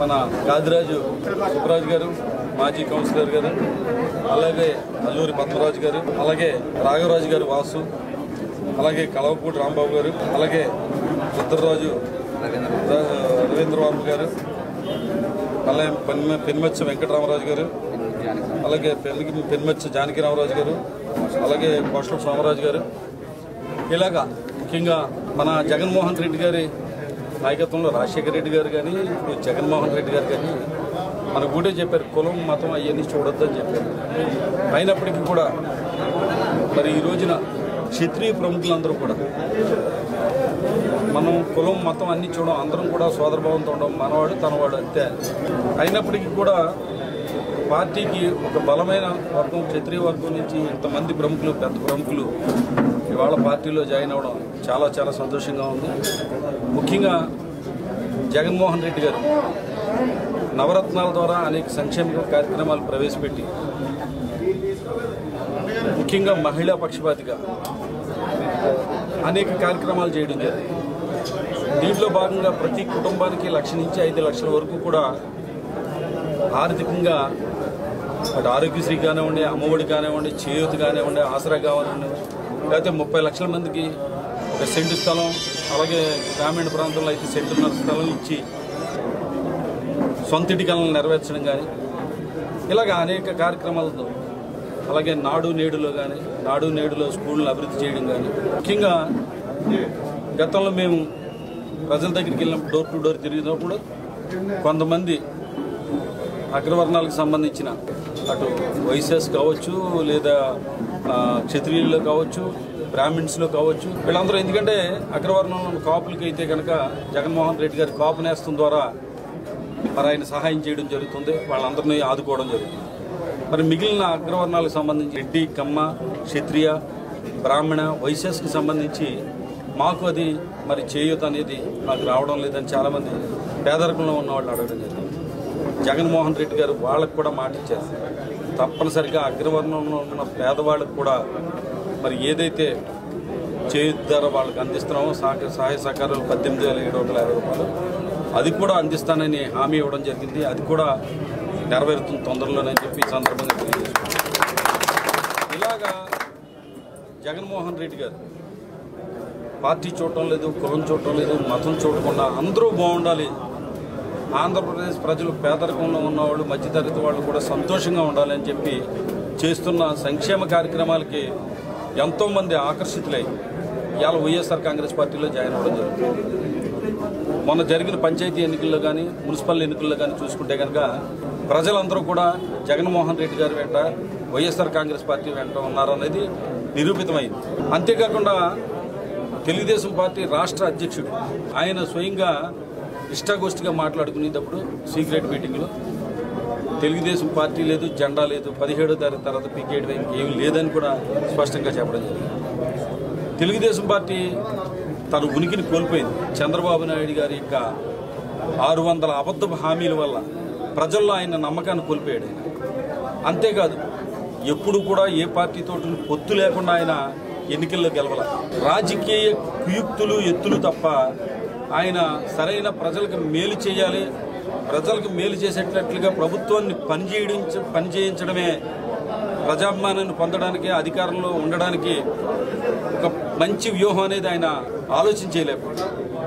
మన గాదిరాజు సుబ్బరాజు గారు మాజీ కౌన్సిలర్ గారు అలాగే అల్లూరి పద్మరాజు గారు అలాగే రాఘవరాజు గారు వాసు అలాగే కలవపూడి రాంబాబు గారు అలాగే రుద్రరాజు ర- రవీంద్ర వర్మ గారు అలాగే పెన్మ పెన్మచ్చ వెంకటరామరాజు గారు అలాగే పెన్కి పెన్మచ్చ జానకిరామరాజు గారు అలాగే కోట్ల సోమరాజు గారు ఇలాగా ముఖ్యంగా మన జగన్మోహన్ రెడ్డి గారి నాయకత్వంలో రాజశేఖర రెడ్డి గారు కానీ ఇప్పుడు జగన్మోహన్ రెడ్డి గారు కానీ మనకు కూడా చెప్పారు కులం మతం అవన్నీ చూడొద్దని చెప్పారు అయినప్పటికీ కూడా మరి ఈ రోజున క్షత్రియ ప్రముఖులందరూ కూడా మనం కులం మతం అన్ని చూడడం అందరం కూడా సోదరభావంతో ఉండడం మనవాడు తనవాడు అంతే అయినప్పటికీ కూడా పార్టీకి ఒక బలమైన వర్గం క్షత్రియ వర్గం నుంచి ఇంతమంది ప్రముఖులు పెద్ద ప్రముఖులు ఇవాళ పార్టీలో జాయిన్ అవ్వడం చాలా చాలా సంతోషంగా ఉంది ముఖ్యంగా జగన్మోహన్ రెడ్డి గారు నవరత్నాల ద్వారా అనేక సంక్షేమ కార్యక్రమాలు ప్రవేశపెట్టి ముఖ్యంగా మహిళా పక్షపాతిగా అనేక కార్యక్రమాలు చేయడం జరిగింది దీంట్లో భాగంగా ప్రతి కుటుంబానికి లక్ష నుంచి ఐదు లక్షల వరకు కూడా ఆర్థికంగా అటు ఆరోగ్యశ్రీ కానివ్వండి అమ్మఒడి కానివ్వండి చేయూత కానివ్వండి ఆసరా కానివ్వండి లేకపోతే ముప్పై లక్షల మందికి ఒక సెంటు స్థలం అలాగే గ్రామీణ ప్రాంతంలో అయితే సెంటున్నర స్థలం ఇచ్చి సొంత ఇటికలను నెరవేర్చడం కానీ ఇలాగ అనేక కార్యక్రమాలతో అలాగే నాడు నేడులో కానీ నాడు నేడులో స్కూళ్ళను అభివృద్ధి చేయడం కానీ ముఖ్యంగా గతంలో మేము ప్రజల దగ్గరికి వెళ్ళినప్పుడు డోర్ టు డోర్ తిరిగినప్పుడు కొంతమంది అగ్రవర్ణాలకు సంబంధించిన అటు వైసెస్ కావచ్చు లేదా ఆ, క్షత్రియుల్లో కావచ్చు బ్రాహ్మిన్స్లో కావచ్చు వీళ్ళందరూ ఎందుకంటే అగ్రవర్ణంలో కాపులకి అయితే కనుక జగన్మోహన్ రెడ్డి గారి కాపు నేస్తం ద్వారా మరి ఆయన సహాయం చేయడం జరుగుతుంది వాళ్ళందరినీ ఆదుకోవడం జరుగుతుంది మరి మిగిలిన అగ్రవర్ణాలకు సంబంధించి రెడ్డి కమ్మ క్షత్రియ బ్రాహ్మణ వైశ్యస్కి సంబంధించి మాకు అది మరి చేయూత అనేది మాకు రావడం లేదని చాలామంది పేదరికంలో ఉన్న వాళ్ళు అడగడం జరిగింది జగన్మోహన్ రెడ్డి గారు వాళ్ళకు కూడా మాట ఇచ్చారు తప్పనిసరిగా అగ్రవర్ణంలో ఉన్న పేదవాళ్ళకు కూడా మరి ఏదైతే చేయూత ద్వారా వాళ్ళకి అందిస్తున్నామో సహక సహాయ సహకారాలు పద్దెనిమిది వేల ఏడు వందల యాభై రూపాయలు అది కూడా అందిస్తానని హామీ ఇవ్వడం జరిగింది అది కూడా నెరవేరుతుంది తొందరలోనని చెప్పి ఈ సందర్భంగా తెలియజేసుకుంటాం ఇలాగా జగన్మోహన్ రెడ్డి గారు పార్టీ చూడటం లేదు కులం చూడటం లేదు మతం చూడకుండా అందరూ బాగుండాలి ఆంధ్రప్రదేశ్ ప్రజలు పేదరికంలో ఉన్నవాళ్ళు మధ్యతరగతి వాళ్ళు కూడా సంతోషంగా ఉండాలని చెప్పి చేస్తున్న సంక్షేమ కార్యక్రమాలకి ఎంతోమంది ఆకర్షితులై ఇవాళ వైఎస్ఆర్ కాంగ్రెస్ పార్టీలో జాయిన్ అవ్వడం జరుగుతుంది మొన్న జరిగిన పంచాయతీ ఎన్నికల్లో కానీ మున్సిపల్ ఎన్నికల్లో కానీ చూసుకుంటే కనుక ప్రజలందరూ కూడా జగన్మోహన్ రెడ్డి గారి వెంట వైఎస్ఆర్ కాంగ్రెస్ పార్టీ వెంట ఉన్నారనేది నిరూపితమైంది అంతేకాకుండా తెలుగుదేశం పార్టీ రాష్ట్ర అధ్యక్షుడు ఆయన స్వయంగా ఇష్టాగోష్ఠిగా మాట్లాడుకునేటప్పుడు సీక్రెట్ మీటింగ్లో తెలుగుదేశం పార్టీ లేదు జెండా లేదు పదిహేడో తారీఖు తర్వాత పీకేయడం ఏం లేదని కూడా స్పష్టంగా చెప్పడం జరిగింది తెలుగుదేశం పార్టీ తన ఉనికిని కోల్పోయింది చంద్రబాబు నాయుడు గారి యొక్క ఆరు వందల అబద్ధపు హామీల వల్ల ప్రజల్లో ఆయన నమ్మకాన్ని కోల్పోయాడు ఆయన అంతేకాదు ఎప్పుడు కూడా ఏ పార్టీతో పొత్తు లేకుండా ఆయన ఎన్నికల్లో గెలవాల రాజకీయ కుయుక్తులు ఎత్తులు తప్ప ఆయన సరైన ప్రజలకు మేలు చేయాలి ప్రజలకు మేలు చేసేటట్లుగా ప్రభుత్వాన్ని పనిచేయించ పనిచేయించడమే ప్రజాభిమానాన్ని పొందడానికి అధికారంలో ఉండడానికి ఒక మంచి వ్యూహం అనేది ఆయన ఆలోచించలేకపోయాడు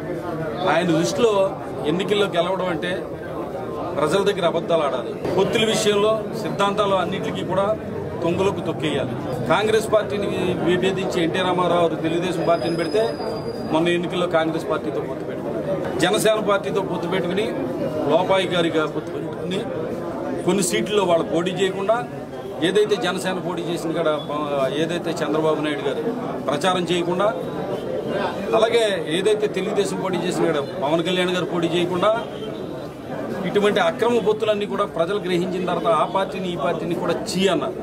ఆయన దృష్టిలో ఎన్నికల్లో గెలవడం అంటే ప్రజల దగ్గర అబద్ధాలు ఆడాలి పొత్తుల విషయంలో సిద్ధాంతాలు అన్నింటికి కూడా తొంగులకు తొక్కేయాలి కాంగ్రెస్ పార్టీని విభేదించి ఎన్టీ రామారావు తెలుగుదేశం పార్టీని పెడితే మొన్న ఎన్నికల్లో కాంగ్రెస్ పార్టీతో పొత్తు పెట్టుకున్నారు జనసేన పార్టీతో పొత్తు పెట్టుకుని లోపాయి గారిగా పొత్తు పెట్టుకుని కొన్ని సీట్లలో వాళ్ళు పోటీ చేయకుండా ఏదైతే జనసేన పోటీ చేసిన కాడ ప- ఏదైతే చంద్రబాబు నాయుడు గారు ప్రచారం చేయకుండా అలాగే ఏదైతే తెలుగుదేశం పోటీ చేసిన కాడ పవన్ కళ్యాణ్ గారు పోటీ చేయకుండా ఇటువంటి అక్రమ పొత్తులన్నీ కూడా ప్రజలు గ్రహించిన తర్వాత ఆ పార్టీని ఈ పార్టీని కూడా చీ అన్నారు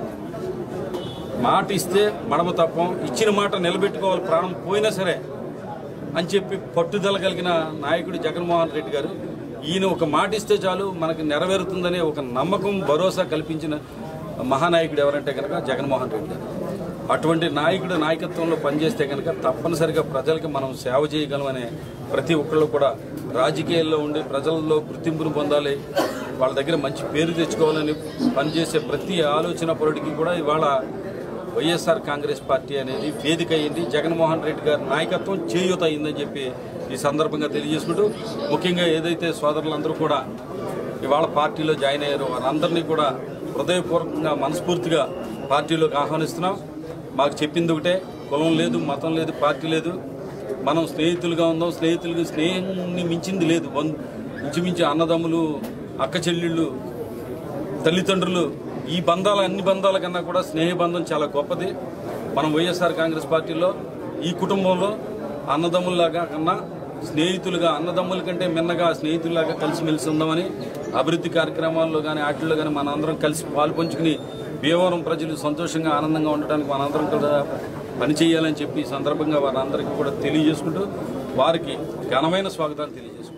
మాట ఇస్తే మడమ తప్పం ఇచ్చిన మాట నిలబెట్టుకోవాలి ప్రాణం పోయినా సరే అని చెప్పి పట్టుదల కలిగిన నాయకుడు జగన్మోహన్ రెడ్డి గారు ఈయన ఒక మాట ఇస్తే చాలు మనకు నెరవేరుతుందనే ఒక నమ్మకం భరోసా కల్పించిన మహానాయకుడు ఎవరంటే కనుక జగన్మోహన్ రెడ్డి గారు అటువంటి నాయకుడు నాయకత్వంలో పనిచేస్తే కనుక తప్పనిసరిగా ప్రజలకి మనం సేవ చేయగలమనే ప్రతి ఒక్కళ్ళు కూడా రాజకీయాల్లో ఉండి ప్రజల్లో గుర్తింపును పొందాలి వాళ్ళ దగ్గర మంచి పేరు తెచ్చుకోవాలని పనిచేసే ప్రతి ఆలోచన పరుడికి కూడా ఇవాళ వైఎస్ఆర్ కాంగ్రెస్ పార్టీ అనేది వేదిక అయింది జగన్మోహన్ రెడ్డి గారి నాయకత్వం చేయూత అయిందని చెప్పి ఈ సందర్భంగా తెలియజేసుకుంటూ ముఖ్యంగా ఏదైతే సోదరులందరూ కూడా ఇవాళ పార్టీలో జాయిన్ అయ్యారో వారందరినీ కూడా హృదయపూర్వకంగా మనస్ఫూర్తిగా పార్టీలోకి ఆహ్వానిస్తున్నాం మాకు చెప్పింది ఒకటే కులం లేదు మతం లేదు పార్టీ లేదు మనం స్నేహితులుగా ఉందాం స్నేహితులుగా స్నేహాన్ని మించింది లేదు బంధు ఇంచుమించు అన్నదమ్ములు అక్క చెల్లెళ్ళు తల్లిదండ్రులు ఈ బంధాల అన్ని బంధాల కన్నా కూడా స్నేహబంధం చాలా గొప్పది మనం వైఎస్ఆర్ కాంగ్రెస్ పార్టీలో ఈ కుటుంబంలో అన్నదమ్ముల్లాగా కన్నా స్నేహితులుగా అన్నదమ్ముల కంటే మిన్నగా స్నేహితుల్లాగా కలిసిమెలిసి ఉందామని అభివృద్ధి కార్యక్రమాల్లో కానీ వాటిల్లో కానీ మనందరం కలిసి పాలు పంచుకుని భీమవరం ప్రజలు సంతోషంగా ఆనందంగా ఉండటానికి మనందరం కూడా పనిచేయాలని చెప్పి ఈ సందర్భంగా వారందరికీ కూడా తెలియజేసుకుంటూ వారికి ఘనమైన స్వాగతాన్ని తెలియజేసుకుంటాం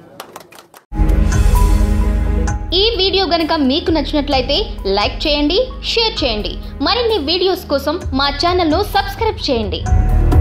ఈ వీడియో గనుక మీకు నచ్చినట్లయితే లైక్ చేయండి షేర్ చేయండి మరిన్ని వీడియోస్ కోసం మా ఛానల్ను సబ్స్క్రైబ్ చేయండి